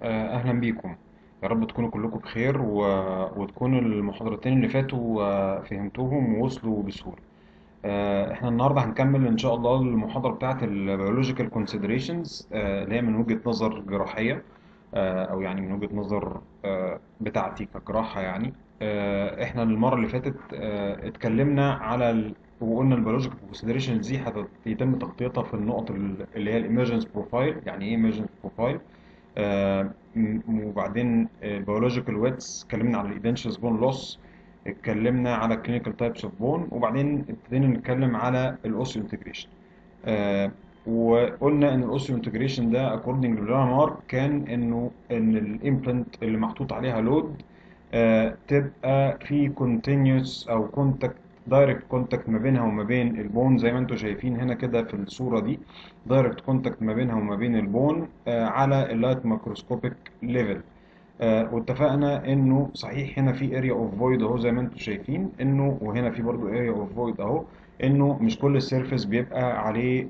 آه، أهلا بيكم يا رب تكونوا كلكم بخير و... وتكونوا المحاضرتين اللي فاتوا آه، فهمتوهم ووصلوا بسهولة آه، احنا النهاردة هنكمل إن شاء الله المحاضرة بتاعة ال Biological Considerations آه، اللي هي من وجهة نظر جراحية آه، أو يعني من وجهة نظر آه، بتاعتي كجراحة يعني آه، احنا المرة اللي فاتت آه، اتكلمنا على ال... وقلنا البيولوجيكال كونسيدريشنز دي هيتم تغطيتها في النقط ال- اللي هي الاميرجنس بروفايل يعني ايه ايمرجنس بروفايل آه، م- وبعدين البيولوجيكال ويتس اتكلمنا على الايدنشس بون لوس اتكلمنا على كلينيكال تايبس اوف بون وبعدين ابتدينا نتكلم على الاوسيو انتجريشن وقلنا ان الاوسيو انتجريشن ده اكوردنج للرامارك كان انه ان الامبلانت اللي محطوط عليها لود تبقى في كونتينيوس او كونتاكت دايركت كونتاكت ما بينها وما بين البون زي ما انتم شايفين هنا كده في الصورة دي دايركت كونتاكت ما بينها وما بين البون آه، على اللايت ماكروسكوبيك ليفل واتفقنا انه صحيح هنا في اريا اوف فويد اهو زي ما انتم شايفين انه وهنا في برضو اريا اوف فويد اهو انه مش كل السيرفيس بيبقى عليه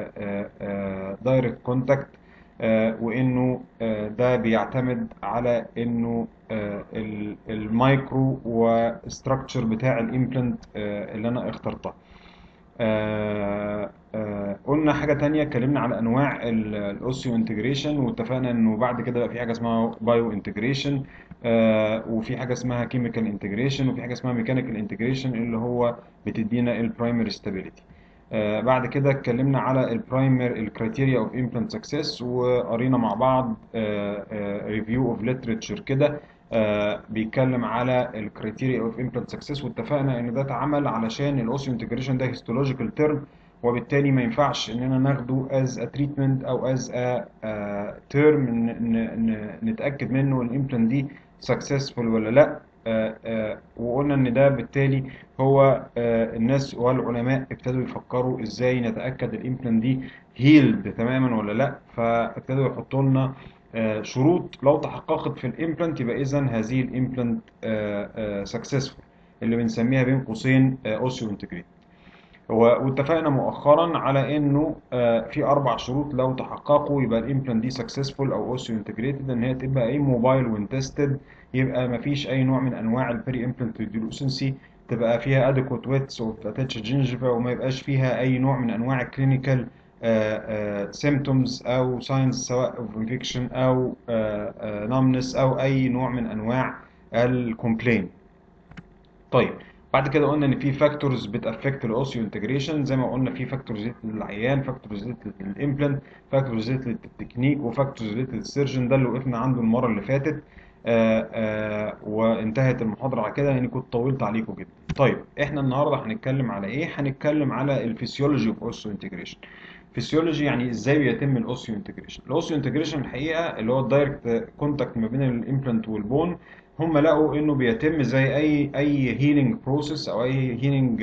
دايركت كونتاكت وانه آه، ده بيعتمد على انه آه، ال- المايكرو وستراكشر بتاع الامبلانت اللي انا اخترتها آه، آه، قلنا حاجة تانية اتكلمنا على أنواع الأوسيو انتجريشن واتفقنا إنه بعد كده بقى في حاجة اسمها بايو انتجريشن وفي حاجة اسمها كيميكال انتجريشن وفي حاجة اسمها ميكانيكال انتجريشن اللي هو بتدينا البرايمري ستابيليتي بعد كده اتكلمنا على البرايمر الكرايتيريا اوف امبلانت سكسس وقرينا مع بعض ريفيو اوف ليتريتشر كده آه، بيتكلم على الكريتيريا اوف امبلانت سكسس واتفقنا ان ده اتعمل علشان الاوسيو انتجريشن ده هيستولوجيكال تيرم وبالتالي ما ينفعش اننا ناخده از ا تريتمنت او از ا تيرم نتاكد منه الامبلانت دي سكسسفول ولا لا آه، آه، وقلنا ان ده بالتالي هو آه، الناس والعلماء ابتدوا يفكروا ازاي نتاكد الامبلانت دي هيلد تماما ولا لا فابتدوا يحطوا لنا آه، شروط لو تحققت في الامبلانت يبقى اذا هذه الامبلانت سكسسفول اللي بنسميها بين قوسين اوسيو انتجريت واتفقنا مؤخرا على انه آه، في اربع شروط لو تحققوا يبقى الامبلانت دي سكسسفول او اوسيو انتجريتد ان هي تبقى اي موبايل وين تيستد يبقى ما فيش اي نوع من انواع البري امبلانت ريديولوسنسي تبقى فيها adequate widths of attached gingiva وما يبقاش فيها اي نوع من انواع الكلينيكال symptoms او signs سواء of infection او آه، آه، numbness او اي نوع من انواع الكومبلين طيب بعد كده قلنا ان في فاكتورز بتافكت الاوسيو انتجريشن زي ما قلنا في فاكتورز ريليتد للعيان فاكتورز ريليتد للامبلانت فاكتورز ريليتد للتكنيك وفاكتورز ريليتد للسيرجن ده اللي وقفنا عنده المره اللي فاتت آه آه وانتهت المحاضره على كده لاني كنت طولت عليكم جدا طيب احنا النهارده هنتكلم على ايه هنتكلم على الفسيولوجي اوف اوسيو انتجريشن فيسيولوجي يعني ازاي بيتم الاوسيو انتجريشن الاوسيو انتجريشن الحقيقه اللي هو الدايركت كونتاكت ما بين الامبلانت والبون هم لقوا انه بيتم زي اي اي هيلينج بروسيس او اي هيلينج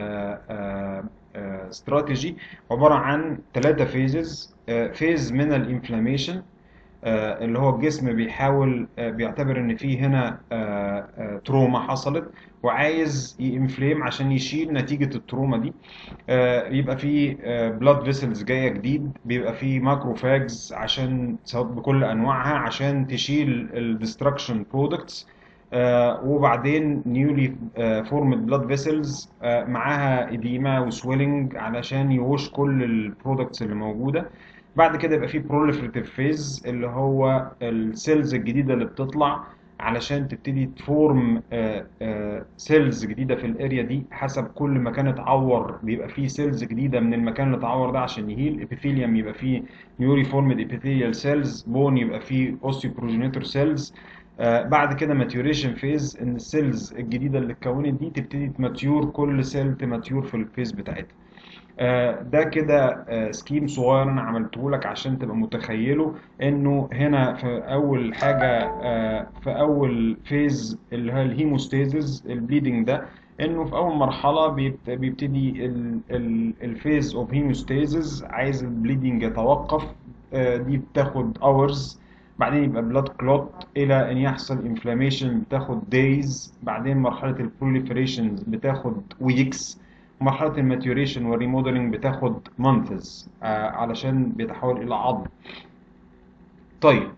استراتيجي عباره عن ثلاثه فيزز فيز من الانفلاميشن آه، اللي هو الجسم بيحاول آه، بيعتبر ان في هنا تروما حصلت وعايز ينفليم عشان يشيل نتيجة التروما دي آه، يبقى في بلاد فيسلز جاية جديد بيبقى في ماكروفاجز عشان سواء بكل انواعها عشان تشيل الديستركشن برودكتس وبعدين نيولي فورمد بلاد فيسلز معاها اديما وسويلنج علشان يوش كل البرودكتس اللي موجوده بعد كده يبقى في بروليفريتيف فيز اللي هو السيلز الجديده اللي بتطلع علشان تبتدي تفورم سيلز جديده في الاريا دي حسب كل مكان اتعور بيبقى فيه سيلز جديده من المكان اللي اتعور ده عشان يهيل ابيثيليوم يبقى فيه نيوري فورمد ابيثيليال سيلز بون يبقى فيه اوستيوبروجينيتور سيلز بعد كده ماتيوريشن فيز ان السيلز الجديده اللي اتكونت دي تبتدي تماتيور كل سيل تماتيور في الفيز بتاعتها آه، ده كده آه، سكيم صغير انا عملته لك عشان تبقى متخيله انه هنا في اول حاجه آه، في اول فيز اللي هي الهيموستاسيس البليدنج ده انه في اول مرحله بيبت- بيبتدي الفيز اوف هيموستاسيس عايز البليدنج يتوقف آه، دي بتاخد اورز بعدين يبقى بلاد كلوت الى ان يحصل انفلاميشن بتاخد دايز بعدين مرحله البروليفريشن بتاخد ويكس مرحله الماتيوريشن والريموديلنج بتاخد مانثز علشان بيتحول الى عظم طيب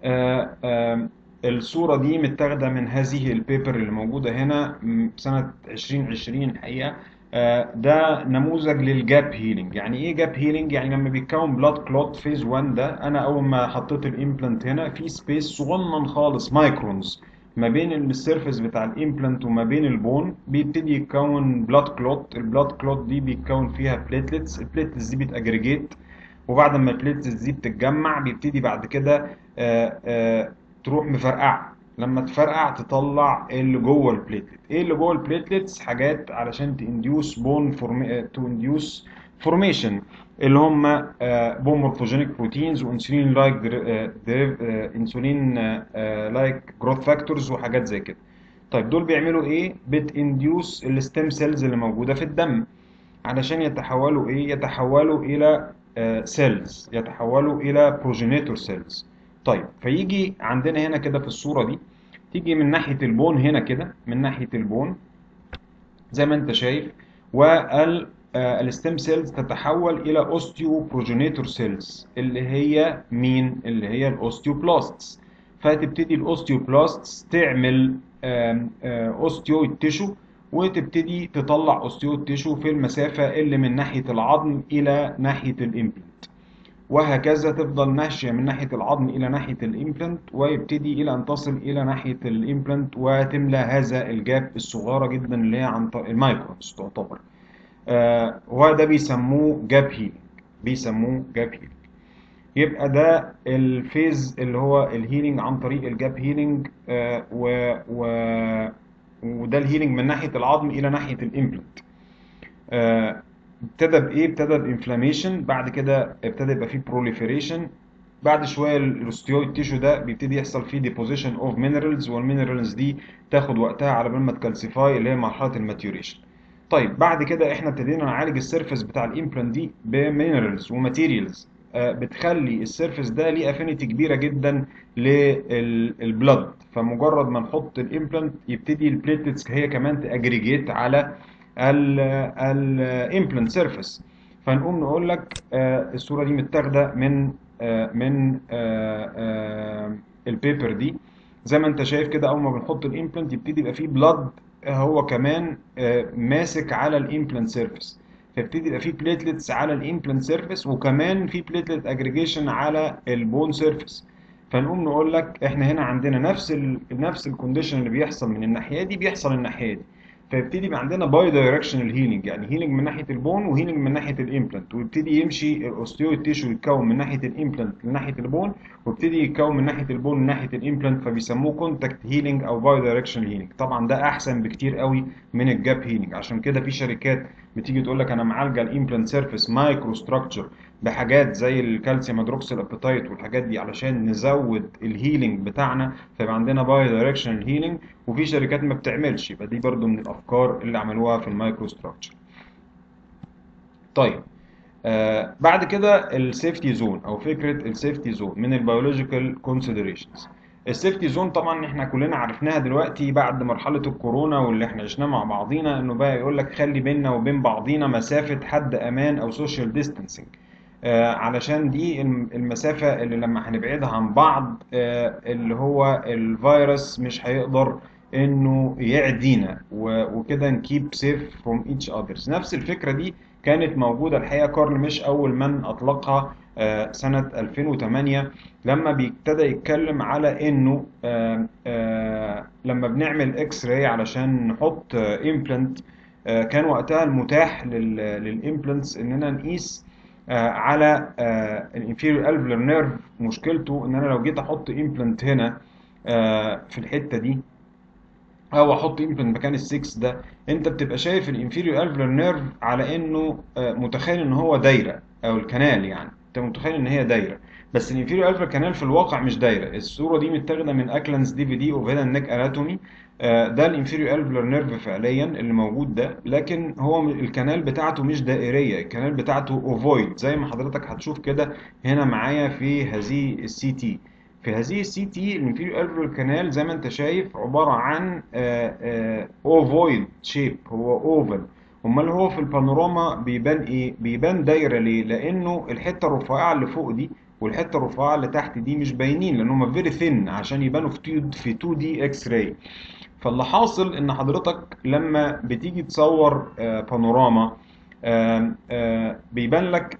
آه، آه، الصورة دي متاخدة من هذه البيبر اللي موجودة هنا م، سنة 2020 الحقيقة آه، ده نموذج للجاب هيلينج يعني ايه جاب هيلينج يعني لما بيتكون بلاد كلوت فيز 1 ده انا اول ما حطيت الامبلانت هنا في سبيس صغنن خالص مايكرونز ما بين السيرفيس بتاع الامبلانت وما بين البون بيبتدي يتكون بلاد كلوت البلاد كلوت دي بيتكون فيها بليتلتس البليتلتس دي بيتاجريجيت وبعد ما البليتلتس دي بتتجمع بيبتدي بعد كده آه، آه، تروح مفرقعه لما تفرقع تطلع اللي جوه البليتلت ايه اللي جوه البليتلتس حاجات علشان تانديوس بون تو انديوس فورميشن اللي هم بون مورفوجينيك بروتينز وانسولين لايك انسولين لايك جروث فاكتورز وحاجات زي كده طيب دول بيعملوا ايه بتانديوس الستيم سيلز اللي موجوده في الدم علشان يتحولوا ايه يتحولوا الى سيلز يتحولوا الى بروجينيتور سيلز طيب فيجي عندنا هنا كده في الصورة دي تيجي من ناحية البون هنا كده من ناحية البون زي ما انت شايف وال الستيم سيلز تتحول الى اوستيو بروجينيتور سيلز اللي هي مين اللي هي الاوستيوبلاستس فتبتدي الاوستيوبلاستس تعمل اوستيو تيشو وتبتدي تطلع اوستيو تيشو في المسافة اللي من ناحية العظم الى ناحية الامبلانت وهكذا تفضل ماشية من ناحية العظم إلى ناحية الإمبلانت ويبتدي إلى أن تصل إلى ناحية الإمبلانت وتملى هذا الجاب الصغيرة جدا اللي هي عن طريق المايكرونز تعتبر آه وده بيسموه جاب هيلينج بيسموه جاب هيلينج يبقى ده الفيز اللي هو الهيلينج عن طريق الجاب هيلينج آه و, و وده الهيلينج من ناحية العظم إلى ناحية الإمبلانت آه ابتدى بايه ابتدى بانفلاميشن بعد كده ابتدى يبقى فيه بروليفريشن بعد شويه الاوستيويد تيشو ده بيبتدي يحصل فيه ديبوزيشن اوف مينرالز والمينرالز دي تاخد وقتها على بال ما تكالسيفاي اللي هي مرحله الماتيوريشن طيب بعد كده احنا ابتدينا نعالج السيرفيس بتاع الامبلانت دي بمينرالز وماتيريالز آه بتخلي السيرفيس ده ليه افينيتي كبيره جدا للبلد فمجرد ما نحط الامبلانت يبتدي البليتلتس هي كمان تاجريجيت على الامبلانت سيرفيس فنقوم نقول لك آه الصوره دي متاخده من آه من آه البيبر دي زي ما انت شايف كده اول ما بنحط الامبلانت يبتدي يبقى فيه بلاد هو كمان ماسك على الامبلانت سيرفيس فيبتدي يبقى فيه بليتلتس على الامبلانت سيرفيس وكمان في بليتلت اجريجيشن على البون سيرفيس فنقوم نقول لك احنا هنا عندنا نفس ال نفس الكونديشن اللي بيحصل من الناحيه دي بيحصل الناحيه دي فيبتدي يبقى عندنا باي دايركشنال هيلينج يعني هيلينج من ناحيه البون وهيلينج من ناحيه الامبلانت ويبتدي يمشي الاوستيويد تيشو يتكون من ناحيه الامبلانت لناحيه البون ويبتدي يتكون من ناحيه البون لناحيه الامبلانت فبيسموه كونتاكت هيلينج او باي دايركشنال هيلينج طبعا ده احسن بكتير قوي من الجاب هيلينج عشان كده في شركات بتيجي تقول لك انا معالجه الامبلانت سيرفيس مايكرو ستراكشر بحاجات زي الكالسيوم هيدروكسيل ابيتايت والحاجات دي علشان نزود الهيلينج بتاعنا فيبقى عندنا باي دايركشنال هيلينج وفي شركات ما بتعملش يبقى دي برضو من الافكار اللي عملوها في المايكرو ستراكشر طيب آه بعد كده السيفتي زون او فكره السيفتي زون من البيولوجيكال كونسيدريشنز السيفتي زون طبعا احنا كلنا عرفناها دلوقتي بعد مرحله الكورونا واللي احنا عشناه مع بعضينا انه بقى يقول لك خلي بيننا وبين بعضينا مسافه حد امان او سوشيال ديستانسنج آه علشان دي المسافة اللي لما هنبعدها عن بعض آه اللي هو الفيروس مش هيقدر انه يعدينا وكده نكيب سيف فروم ايتش اذرز نفس الفكرة دي كانت موجودة الحقيقة كارل مش أول من أطلقها آه سنة 2008 لما بيبتدى يتكلم على إنه لما بنعمل إكس راي علشان نحط إمبلانت كان وقتها المتاح للإمبلانتس إننا نقيس آه على الانفيريور الفلر نيرف مشكلته ان انا لو جيت احط امبلانت هنا آه في الحته دي او احط امبلانت مكان السكس ده انت بتبقى شايف الانفيريور الفلر نيرف على انه آه متخيل ان هو دايره او الكنال يعني انت متخيل ان هي دايره بس الانفيريور الفلر كانال في الواقع مش دايره الصوره دي متاخده من اكلانز دي في دي اوف هيد نيك اناتومي ده الانفيريور الفلر نيرف فعليا اللي موجود ده لكن هو الكنال بتاعته مش دائريه الكنال بتاعته اوفويد زي ما حضرتك هتشوف كده هنا معايا في هذه السي تي في هذه السي تي الانفيريور الفلر كانال زي ما انت شايف عباره عن اوفويد شيب هو اوفل امال هو في البانوراما بيبان ايه بيبان دايره ليه لانه الحته الرفيعه اللي فوق دي والحته الرفيعه اللي تحت دي مش باينين لان هم فيري ثين عشان يبانوا في في 2 دي اكس راي فاللي حاصل ان حضرتك لما بتيجي تصور بانوراما بيبان لك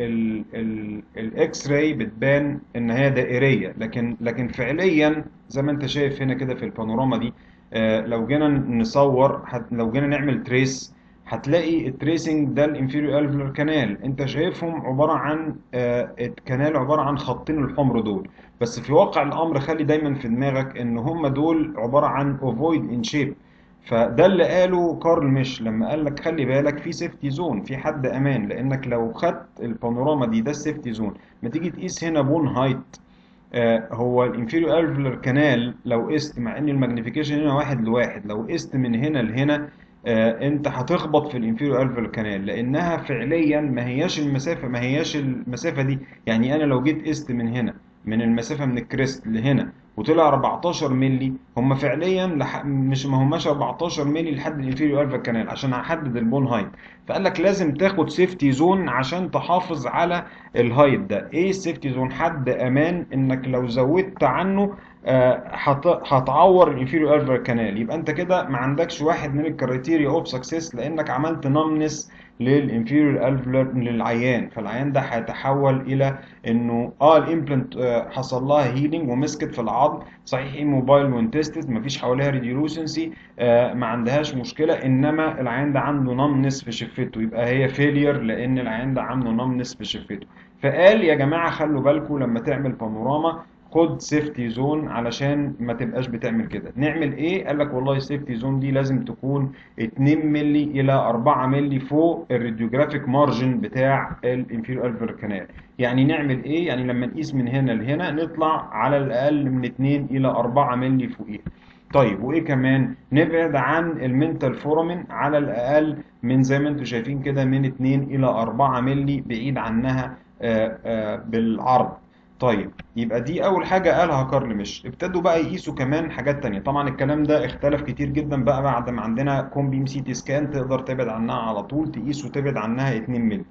الاكس راي بتبان ان هي دائريه لكن لكن فعليا زي ما انت شايف هنا كده في البانوراما دي لو جينا نصور لو جينا نعمل تريس هتلاقي التريسنج ده الانفيريور الفلر كانال انت شايفهم عباره عن الكنال عباره عن خطين الحمر دول بس في واقع الامر خلي دايما في دماغك ان هم دول عباره عن اوفويد ان شيب فده اللي قاله كارل ميش لما قال لك خلي بالك في سيفتي زون في حد امان لانك لو خدت البانوراما دي ده السيفتي زون ما تيجي تقيس هنا بون هايت آه هو الانفيريور الفلر كانال لو قست مع ان الماجنيفيكيشن هنا واحد لواحد لو قست من هنا لهنا آه انت هتخبط في الانفيريور الفلر كانال لانها فعليا ما هياش المسافه ما هياش المسافه دي يعني انا لو جيت قست من هنا من المسافه من الكريست لهنا وطلع 14 مللي هم فعليا لح... مش ما هماش 14 مللي لحد الانفيريور الفا كانال عشان هحدد البون هايت فقال لك لازم تاخد سيفتي زون عشان تحافظ على الهايت ده ايه السيفتي زون حد امان انك لو زودت عنه هت... هتعور الانفيريور الفا كانال يبقى انت كده ما عندكش واحد من الكرايتيريا اوف سكسس لانك عملت نمنس للانفيريور الفلر للعيان فالعيان ده هيتحول الى انه اه الامبلانت آه حصل لها هيلينج ومسكت في العظم صحيح ايه موبايل وانتستد مفيش حواليها ريديولوسنسي آه ما عندهاش مشكله انما العيان ده عنده نمنس في شفته يبقى هي فيلير لان العيان ده عنده نمنس في شفته فقال يا جماعه خلوا بالكم لما تعمل بانوراما خد سيفتي زون علشان ما تبقاش بتعمل كده نعمل ايه قال لك والله السيفتي زون دي لازم تكون 2 مللي الى 4 مللي فوق الراديوجرافيك مارجن بتاع الانفيريور الفر كانال يعني نعمل ايه يعني لما نقيس من هنا لهنا نطلع على الاقل من 2 الى 4 مللي فوقيها طيب وايه كمان نبعد عن المنتال فورامين على الاقل من زي ما انتم شايفين كده من 2 الى 4 مللي بعيد عنها آآ آآ بالعرض طيب يبقى دي اول حاجه قالها كارل مش ابتدوا بقى يقيسوا كمان حاجات تانية طبعا الكلام ده اختلف كتير جدا بقى بعد ما عندنا كومبيم سي تي سكان تقدر تبعد عنها على طول تقيس وتبعد عنها 2 مللي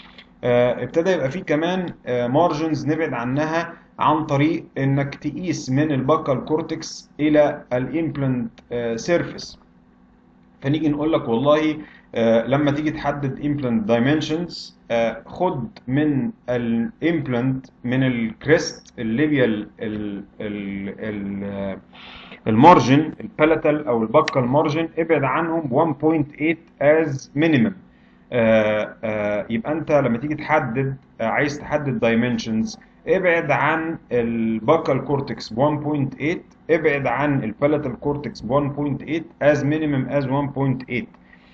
آه ابتدى يبقى في كمان آه مارجنز نبعد عنها عن طريق انك تقيس من الباكال كورتكس الى الامبلانت آه سيرفيس فنيجي نقول لك والله آه لما تيجي تحدد implant dimensions آه خد من الامبلانت من الكريست الليبيال المارجن البالاتال او الباكال مارجن ابعد عنهم 1.8 as minimum آه آه يبقى انت لما تيجي تحدد آه عايز تحدد dimensions ابعد عن الباكال كورتكس 1.8 ابعد عن البالاتال كورتكس 1.8 as minimum as 1.8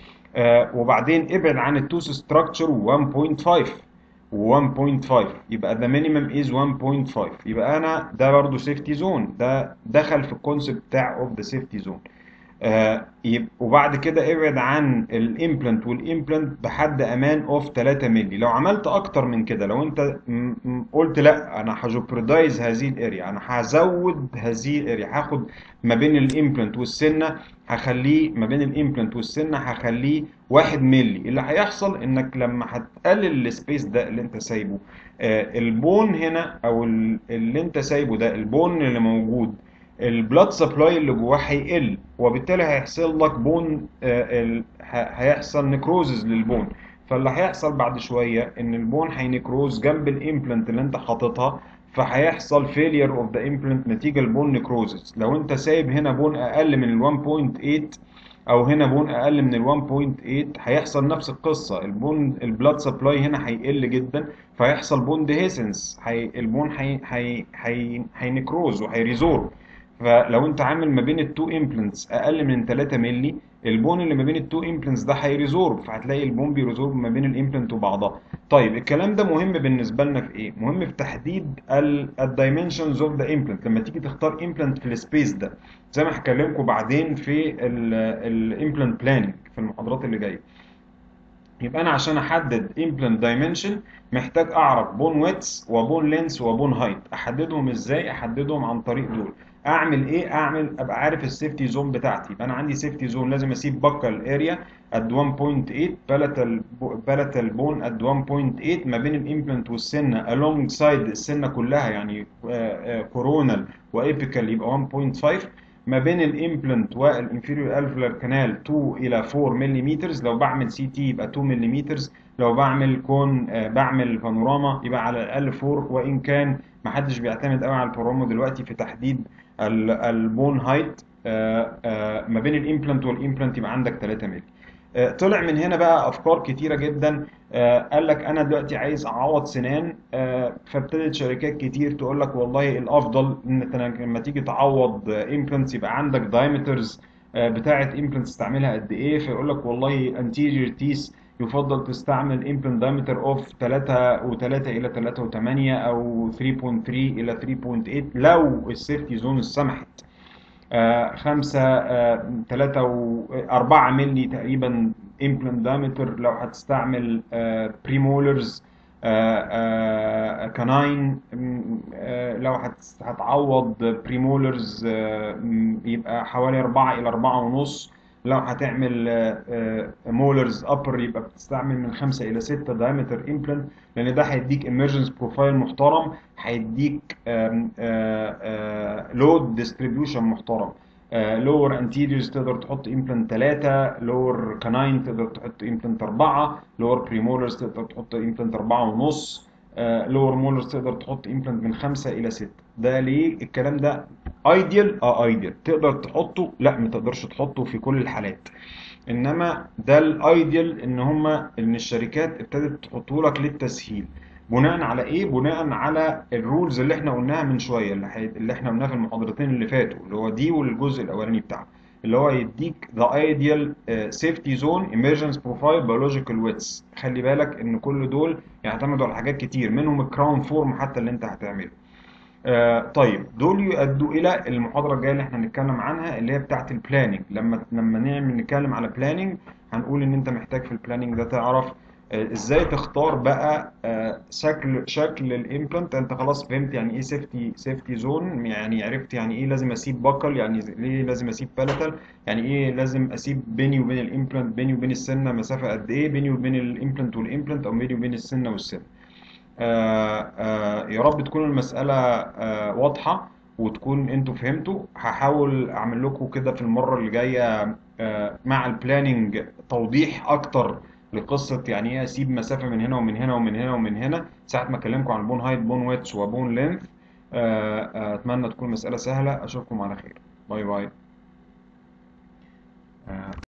آه وبعدين ابعد عن التوث ستراكشر 1.5 و1.5 يبقى the minimum is 1.5 يبقى انا ده برضو سيفتي زون ده دخل في الكونسيبت بتاع اوف ذا سيفتي زون آه وبعد كده ابعد عن الامبلانت والامبلانت بحد امان اوف 3 مللي لو عملت اكتر من كده لو انت قلت لا انا هجوبردايز هذه الاريا انا هزود هذه الاريا هاخد ما بين الامبلانت والسنه هخليه ما بين الامبلانت والسنه هخليه 1 مللي اللي هيحصل انك لما هتقلل السبيس ده اللي انت سايبه آه البون هنا او اللي انت سايبه ده البون اللي موجود البلاد سبلاي اللي جواه هيقل وبالتالي هيحصل لك بون آه هيحصل نكروزز للبون فاللي هيحصل بعد شويه ان البون هينكروز جنب الامبلانت اللي انت حاططها فهيحصل فيلير اوف ذا امبلانت نتيجه البون نكروزز لو انت سايب هنا بون اقل من ال 1.8 او هنا بون اقل من ال 1.8 هيحصل نفس القصه البون البلاد سبلاي هنا هيقل جدا فهيحصل بون ديهيسنس هي البون هي هي هي هينكروز وهيريزورب فلو انت عامل ما بين التو امبلانتس اقل من 3 مللي البون اللي ما بين التو امبلانتس ده هيريزورب فهتلاقي البون بيريزورب ما بين الامبلانت وبعضها طيب الكلام ده مهم بالنسبه لنا في ايه مهم في تحديد الدايمنشنز اوف ذا امبلانت لما تيجي تختار امبلانت في السبيس ده زي ما هكلمكم بعدين في الامبلانت بلاننج في المحاضرات اللي جايه يبقى انا عشان احدد امبلانت دايمنشن محتاج اعرف بون ويتس وبون لينس وبون هايت احددهم ازاي احددهم عن طريق دول اعمل ايه اعمل ابقى عارف السيفتي زون بتاعتي يبقى انا عندي سيفتي زون لازم اسيب بكال اريا اد 1.8 بلاتال بلاتال بون اد 1.8 ما بين الامبلانت والسنه along سايد السنه كلها يعني كورونال وابيكال يبقى 1.5 ما بين الامبلانت والانفيريور الفلر كانال 2 الى 4 ملم لو بعمل سي تي يبقى 2 ملم لو بعمل كون آه، بعمل بانوراما يبقى على الاقل 4 وان كان ما حدش بيعتمد قوي على البانوراما دلوقتي في تحديد ال- البون هايت آه، آه، ما بين الامبلانت والامبلانت يبقى عندك 3 ملم آه، طلع من هنا بقى افكار كتيره جدا آه، قال لك انا دلوقتي عايز اعوض سنان آه، فابتدت شركات كتير تقول لك والله الافضل ان انت لما تيجي تعوض امبلانتس يبقى عندك دايمترز بتاعه امبلانتس تستعملها قد ايه فيقول لك والله anterior teeth يفضل تستعمل implant diameter of 3 و3 الى 3 و8 او 3.3 الى 3.8 لو السيفتي زون سمحت آه، خمسة آه، تلاتة و أربعة ملي تقريبا implant diameter لو هتستعمل بريمولرز كاناين لو هت- هتعوض بريمولرز يبقى حوالي أربعة إلى أربعة ونص لو هتعمل مولرز أبر يبقى بتستعمل من خمسة إلى ستة diameter implant لأن ده هيديك emergence بروفايل محترم هيديك لود ديستريبيوشن محترم لور انتيريورز تقدر تحط امبلانت 3 لور كاناين تقدر تحط امبلانت 4 لور بريمولرز تقدر تحط امبلانت 4 ونص لور مولرز تقدر تحط امبلانت من 5 الى 6 ده ليه الكلام ده ايديال اه ايديال تقدر تحطه لا ما تقدرش تحطه في كل الحالات انما ده الايديال ان هما ان الشركات ابتدت تحطه لك للتسهيل بناء على ايه بناء على الرولز اللي احنا قلناها من شويه اللي, حي... اللي احنا قلناها في المحاضرتين اللي فاتوا اللي هو دي والجزء الاولاني بتاعه اللي هو يديك the ideal uh, safety zone emergence profile biological widths خلي بالك ان كل دول يعتمدوا على حاجات كتير منهم الكراون فورم حتى اللي انت هتعمله آه طيب دول يؤدوا الى المحاضره الجايه اللي احنا هنتكلم عنها اللي هي بتاعه البلاننج لما لما نعمل نتكلم على بلاننج هنقول ان انت محتاج في البلاننج ده تعرف آه ازاي تختار بقى آه شكل شكل الامبلانت انت خلاص فهمت يعني ايه سيفتي سيفتي زون يعني عرفت يعني ايه لازم اسيب بكل يعني ليه لازم اسيب بالاتال يعني ايه لازم اسيب بيني وبين الامبلانت بيني وبين السنه مسافه قد ايه بيني وبين الامبلانت والامبلانت او بيني وبين السنه والسنه آه آه يا رب تكون المسألة آه واضحة وتكون انتوا فهمتوا هحاول اعمل لكم كده في المرة اللي جاية مع البلاننج توضيح اكتر لقصة يعني ايه اسيب مسافة من هنا ومن هنا ومن هنا ومن هنا ساعة ما اكلمكم عن بون هايت بون ويتس وبون لينث اتمنى تكون المسألة سهلة اشوفكم على خير باي باي